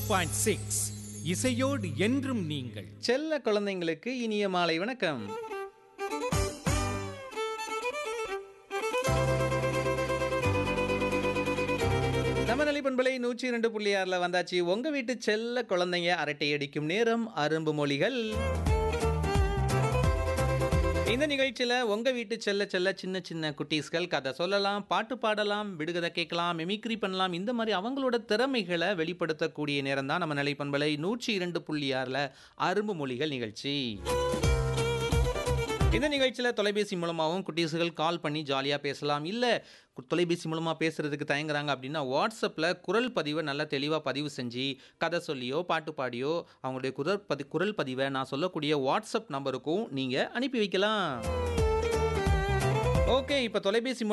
point six இசையோடு என்றும் நீங்கள் செல்ல குழந்தைங்களுக்கு இனிய மாலை வணக்கம் நம்ம நிலைப்பண்பலை நூற்றி இரண்டு புள்ளி ஆறுல வந்தாச்சு உங்க வீட்டு செல்ல குழந்தைங்க அரட்டை அடிக்கும் நேரம் அரும்பு மொழிகள் இந்த நிகழ்ச்சியில் உங்கள் வீட்டு செல்ல செல்ல சின்ன சின்ன குட்டீஸ்கள் கதை சொல்லலாம் பாட்டு பாடலாம் விடுகதை கேட்கலாம் மிமிக்ரி பண்ணலாம் இந்த மாதிரி அவங்களோட திறமைகளை வெளிப்படுத்தக்கூடிய நேரம் தான் நம்ம நிலைப்பண்பலை நூற்றி இரண்டு புள்ளி ஆறில் அரும்பு மொழிகள் நிகழ்ச்சி இந்த நிகழ்ச்சியில் தொலைபேசி மூலமாகவும் குட்டீஸுகள் கால் பண்ணி ஜாலியாக பேசலாம் இல்லை தொலைபேசி மூலமாக பேசுகிறதுக்கு தயங்குறாங்க அப்படின்னா வாட்ஸ்அப்பில் குரல் பதிவை நல்லா தெளிவாக பதிவு செஞ்சு கதை சொல்லியோ பாட்டு பாடியோ அவங்களுடைய குரல் பதி குரல் பதிவை நான் சொல்லக்கூடிய வாட்ஸ்அப் நம்பருக்கும் நீங்கள் அனுப்பி வைக்கலாம் ஓகே இப்போ தொலைபேசி